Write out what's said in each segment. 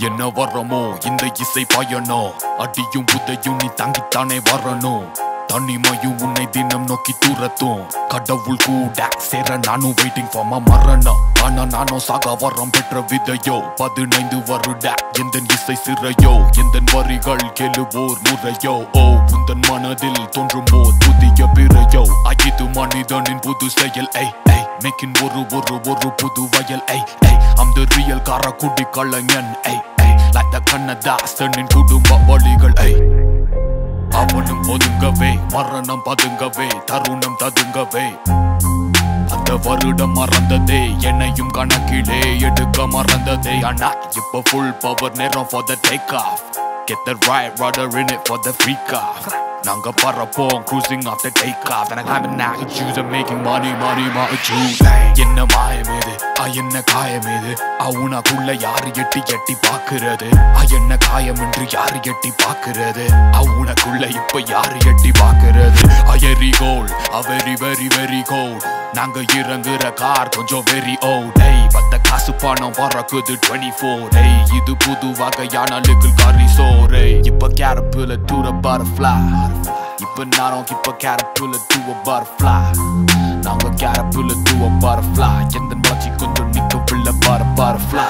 என்ன வரமோ இந்த இசை பயணம் அடியும் உதையும் நீ தாங்கித்தானே வரணும் தனிமையும் உன்னை தினம் நோக்கி தூரத்தும் கடவுள் கூட சேர நானும் வெயிட்டிங் ஃபார் மா மரணம் ஆனா நானும் சாக வரம் பெற்ற விதையோ பதினைந்து வருட எந்த இசை சிறையோ எந்த வரிகள் கெழுவோர் முறையோ ஓ உந்தன் மனதில் தோன்றும் போர் புதிய பிறையோ அகிது மனிதனின் புது செயல் ஐ ஐ மேக்கின் ஒரு ஒரு ஒரு புது வயல் ஐ ஐ அந்த ரியல் காரக்குடி கலைஞன் ஐ ஐ லைக் கண்ணதாசனின் குடும்ப வழிகள் ஐ அவனும் ஒதுங்கவே மரணம் பதுங்கவே தருணம் ததுங்கவே அந்த வருடம் மறந்ததே என்னையும் கணக்கிலே எடுக்க மறந்ததே ஆனா இப்ப ஃபுல் பவர் நேரம் for the take off get the right rudder in it for the freak off நாங்க பறப்போம் cruising off the take off and I'm not choose making money money money choose என்ன மாயம் இது ஆ என்ன காயம் இது ஆ உனக்குள்ள யாரு எட்டி எட்டி பாக்குறது ஆ என்ன காயம் என்று யாரு எட்டி பாக்குறது ஆ உனக்குள்ள இப்ப யாரு எட்டி பாக்குறது ஆ எரி கோல் ஆ வெரி வெரி வெரி கோல் நாங்க இறங்குற கார் கொஞ்சம் வெரி ஓ டேய் பத்த காசு பணம் பறக்குது 24 டேய் இது புது வகையான லிக்கிள் கறி சோறு இப்ப கேரப்புல தூர பட்டர்ஃப்ளை இப்ப நானும் இப்ப கேரப்புல தூவ பட்டர்ஃப்ளை நாங்க கேரப்புல தூவ பட்டர்ஃப்ளை எந்த வளர்ச்சி கொஞ்சம் நிக்க பிள்ளை பர பட்டர்ஃப்ளை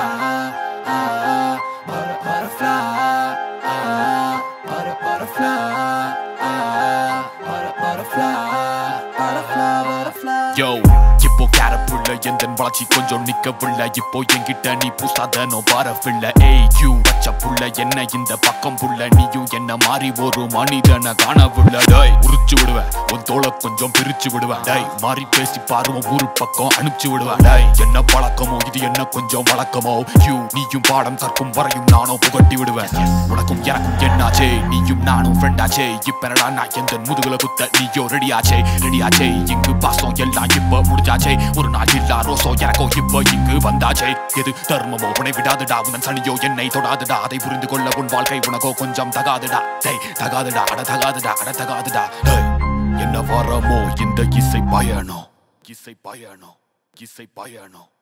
யோ இப்போ கேரப்புள்ள எந்த வளர்ச்சி கொஞ்சம் நிக்கவில்லை இப்போ என்கிட்ட நீ புசாதனோ வரவில்லை ஏய் யூ வச்ச புள்ள என்ன இந்த பக்கம் புள்ள நீயும் என்ன மாறி ஒரு மனிதனை காணவில்லை டேய் உரிச்சு விடுவேன் உன் தோலை கொஞ்சம் பிரிச்சு விடுவேன் டேய் மாறி பேசி பாருவோம் ஊரு பக்கம் அனுப்பிச்சு விடுவேன் டேய் என்ன பழக்கமோ இது என்ன கொஞ்சம் வழக்கமோ யூ நீயும் பாடம் கற்கும் வரையும் நானும் புகட்டி விடுவேன் உனக்கும் எனக்கும் என்னாச்சே நீயும் நானும் ஃப்ரெண்டாச்சே இப்ப என்னடா நான் எந்த முதுகுல குத்த நீயோ ரெடியாச்சே ரெடியாச்சே இங்கு பாசம் எல்லாம் இப்ப முடிஞ்சாச்சே ஒரு நாள் இல்லா ரோசோ எனக்கோ இப்ப இங்கு வந்தாச்சே எது தர்மமோ உன்னை விடாதுடா உன் சனியோ என்னை தொடாதுடா அதை புரிந்து கொள்ள உன் வாழ்க்கை உனக்கோ கொஞ்சம் தகாதுடா டேய் தகாதுடா அட தகாதுடா அட தகாதுடா டேய் என்ன வரமோ இந்த இசை பயணம் இசை பயணம் இசை பயணம்